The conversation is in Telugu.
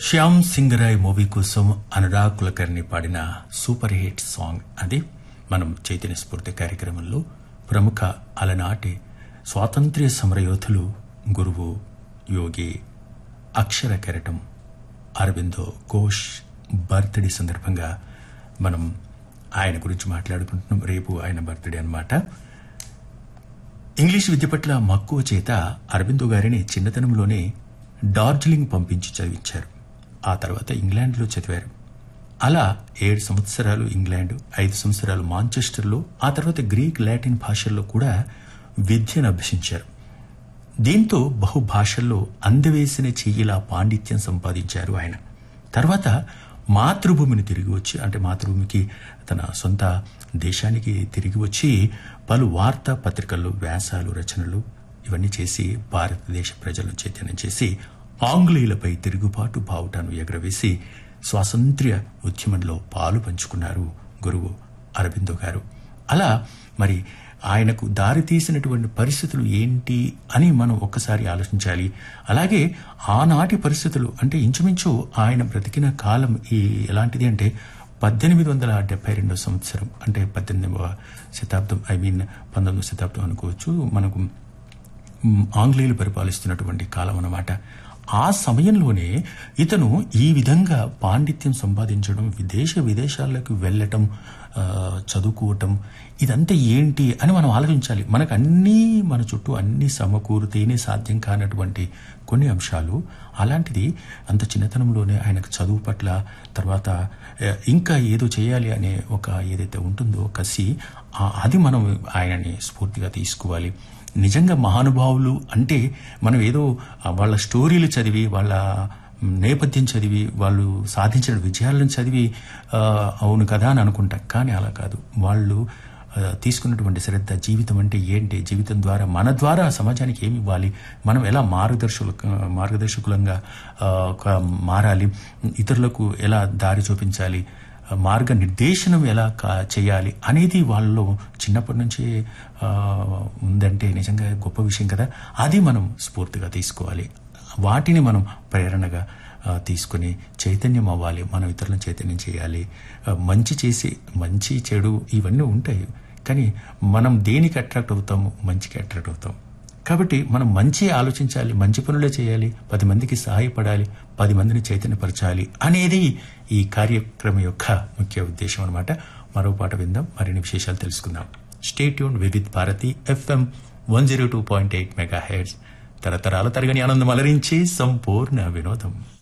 శ్యామ్ సింగరాయ్ మూవీ కోసం అనురాగ్ కులకర్ణి పాడిన సూపర్ హిట్ సాంగ్ అది మనం చైతన్య స్ఫూర్తి కార్యక్రమంలో ప్రముఖ అలనాటి స్వాతంత్ర్య సమరయోధులు గురువు యోగి అక్షర కెరటం అరవిందో ఘోష్ బర్త్డే సందర్భంగా మనం ఆయన గురించి మాట్లాడుకుంటున్నాం రేపు ఆయన బర్త్డే అన్నమాట ఇంగ్లీష్ విద్య పట్ల మక్కువ చేత అరవిందో గారిని చిన్నతనంలోనే డార్జిలింగ్ పంపించి చదివించారు ఆ తర్వాత ఇంగ్లాండ్లో చదివారు అలా ఏడు సంవత్సరాలు ఇంగ్లాండ్ ఐదు సంవత్సరాలు మాంచెస్టర్లో ఆ తర్వాత గ్రీక్ లాటిన్ భాషల్లో కూడా విద్యను అభ్యసించారు దీంతో బహుభాషల్లో అందవేసిన చెయ్యిలా పాండిత్యం సంపాదించారు ఆయన తర్వాత మాతృభూమిని తిరిగి వచ్చి అంటే మాతృభూమికి తన సొంత దేశానికి తిరిగి వచ్చి పలు వార్తా పత్రికల్లో వ్యాసాలు రచనలు ఇవన్నీ చేసి భారతదేశ ప్రజలను చైతన్యం చేసి ఆంగ్లేయులపై తిరుగుబాటు బావుటాను ఎగరవేసి స్వాతంత్ర్య ఉద్యమంలో పాలు పంచుకున్నారు గురువు అరవిందో గారు అలా మరి ఆయనకు దారి తీసినటువంటి పరిస్థితులు ఏంటి అని మనం ఒక్కసారి ఆలోచించాలి అలాగే ఆనాటి పరిస్థితులు అంటే ఇంచుమించు ఆయన బ్రతికిన కాలం ఈ ఎలాంటిది అంటే పద్దెనిమిది వందల డెబ్బై రెండో సంవత్సరం అంటే పద్దెనిమిదవ శతాబ్దం ఐ మీన్ పంతొమ్మిదవ శతాబ్దం అనుకోవచ్చు మనకు మ్, ఆంగ్లేయులు పరిపాలిస్తున్నటువంటి కాలం అన్నమాట ఆ సమయంలోనే ఇతను ఈ విధంగా పాండిత్యం సంపాదించడం విదేశ విదేశాలకు వెళ్ళటం ఆ, చదువుకోవటం ఇదంతా ఏంటి అని మనం ఆలోచించాలి మనకు అన్నీ మన చుట్టూ అన్ని సమకూరితేనే సాధ్యం కానటువంటి కొన్ని అంశాలు అలాంటిది అంత చిన్నతనంలోనే ఆయనకు చదువు పట్ల తర్వాత ఆ, ఇంకా ఏదో చేయాలి అనే ఒక ఏదైతే ఉంటుందో కసి ఆ- అది మనం ఆయనని స్ఫూర్తిగా తీసుకోవాలి నిజంగా మహానుభావులు అంటే మనం ఏదో ఆ, వాళ్ళ స్టోరీలు చదివి వాళ్ళ నేపథ్యం చదివి వాళ్ళు సాధించిన విజయాలను చదివి ఆ, అవును కదా అని అనుకుంటాం కానీ అలా కాదు వాళ్ళు ఆ, తీసుకున్నటువంటి శ్రద్ధ జీవితం అంటే ఏంటి జీవితం ద్వారా మన ద్వారా సమాజానికి ఏమి ఇవ్వాలి మనం ఎలా మార్గదర్శకులు మార్గదర్శకులంగా ఆ, ఒక మారాలి ఇతరులకు ఎలా దారి చూపించాలి మార్గ నిర్దేశనం ఎలా కా- చేయాలి అనేది వాళ్ళలో చిన్నప్పటి నుంచి ఆ, ఉందంటే నిజంగా గొప్ప విషయం కదా అది మనం స్ఫూర్తిగా తీసుకోవాలి వాటిని మనం ప్రేరణగా ఆ, తీసుకుని చైతన్యం అవ్వాలి మనం ఇతరులను చైతన్యం చేయాలి ఆ, మంచి చేసి మంచి చెడు ఇవన్నీ ఉంటాయి కానీ మనం దేనికి అట్రాక్ట్ అవుతాము మంచికి అట్రాక్ట్ అవుతాం కాబట్టి మనం మంచి ఆలోచించాలి మంచి పనులే చేయాలి పది మందికి సహాయపడాలి పది మందిని చైతన్యపరచాలి అనేది ఈ కార్యక్రమం యొక్క ముఖ్య ఉద్దేశం అనమాట మరో పాట విందాం మరిన్ని విశేషాలు తెలుసుకుందాం stay tuned Vividh Bharati FM one zero two point eight megahertz తరతరాల తరగని ఆనందం అలరించి సంపూర్ణ వినోదం